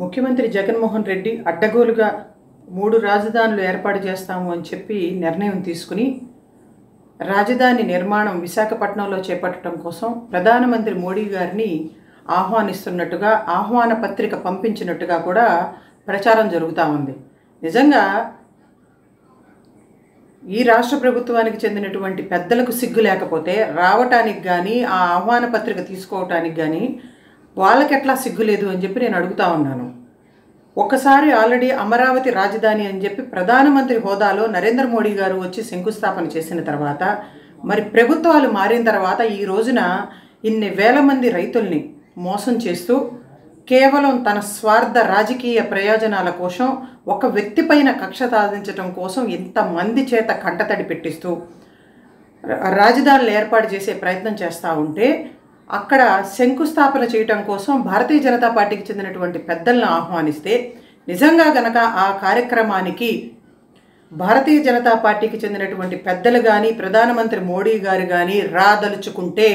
ముఖ్యమంత్రి జగన్మోహన్ రెడ్డి అడ్డగోలుగా మూడు రాజధానులు ఏర్పాటు చేస్తాము అని చెప్పి నిర్ణయం తీసుకుని రాజధాని నిర్మాణం విశాఖపట్నంలో చేపట్టడం కోసం ప్రధానమంత్రి మోడీ గారిని ఆహ్వానిస్తున్నట్టుగా ఆహ్వాన పత్రిక పంపించినట్టుగా కూడా ప్రచారం జరుగుతూ ఉంది నిజంగా ఈ రాష్ట్ర ప్రభుత్వానికి చెందినటువంటి పెద్దలకు సిగ్గు లేకపోతే రావటానికి కానీ ఆ ఆహ్వాన పత్రిక తీసుకోవటానికి కానీ వాళ్ళకి ఎట్లా సిగ్గు లేదు అని చెప్పి నేను అడుగుతా ఉన్నాను ఒకసారి ఆల్రెడీ అమరావతి రాజధాని అని చెప్పి ప్రధానమంత్రి హోదాలో నరేంద్ర మోడీ గారు వచ్చి శంకుస్థాపన చేసిన తర్వాత మరి ప్రభుత్వాలు మారిన తర్వాత ఈ రోజున ఇన్ని వేల మంది రైతుల్ని మోసం చేస్తూ కేవలం తన స్వార్థ రాజకీయ ప్రయోజనాల కోసం ఒక వ్యక్తి పైన కక్ష సాధించడం కోసం ఇంతమంది చేత కంటతడి పెట్టిస్తూ రా- రాజధానులు ఏర్పాటు చేసే ప్రయత్నం చేస్తూ ఉంటే అక్కడ శంకుస్థాపన చేయటం కోసం భారతీయ జనతా పార్టీకి చెందినటువంటి పెద్దలను ఆహ్వానిస్తే నిజంగా గనక ఆ కార్యక్రమానికి భారతీయ జనతా పార్టీకి చెందినటువంటి పెద్దలు కానీ ప్రధానమంత్రి మోడీ గారు కానీ రాదలుచుకుంటే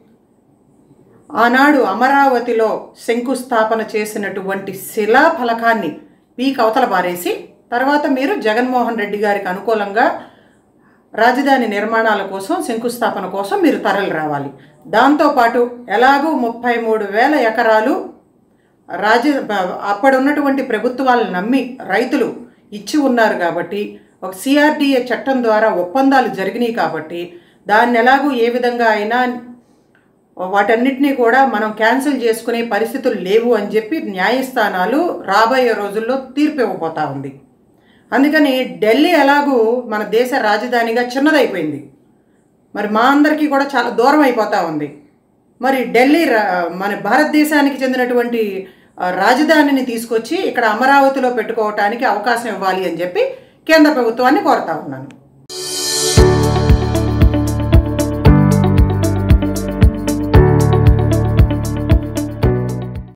ఆనాడు అమరావతిలో శంకుస్థాపన చేసినటువంటి శిలా ఫలకాన్ని పీక్ అవతల పారేసి తర్వాత మీరు జగన్మోహన్ రెడ్డి గారికి అనుకూలంగా రాజధాని నిర్మాణాల కోసం శంకుస్థాపన కోసం మీరు తరలి రావాలి దాంతోపాటు ఎలాగూ ముప్పై మూడు వేల ఎకరాలు రాజ బ- అప్పుడున్నటువంటి ప్రభుత్వాలను నమ్మి రైతులు ఇచ్చి ఉన్నారు కాబట్టి ఒక సిఆర్డిఏ చట్టం ద్వారా ఒప్పందాలు జరిగినాయి కాబట్టి దాన్ని ఎలాగూ ఏ విధంగా అయినా వాటన్నిటినీ కూడా మనం క్యాన్సిల్ చేసుకునే పరిస్థితులు లేవు అని చెప్పి న్యాయస్థానాలు రాబోయే రోజుల్లో తీర్పు ఇవ్వబోతా ఉంది అందుకని ఢిల్లీ ఎలాగూ మన దేశ రాజధానిగా చిన్నదైపోయింది మరి మా అందరికీ కూడా చాలా దూరం అయిపోతూ ఉంది మరి ఢిల్లీ రా- మన భారతదేశానికి చెందినటువంటి ఆ, రాజధానిని తీసుకొచ్చి ఇక్కడ అమరావతిలో పెట్టుకోవటానికి అవకాశం ఇవ్వాలి అని చెప్పి కేంద్ర ప్రభుత్వాన్ని కోరుతా ఉన్నాను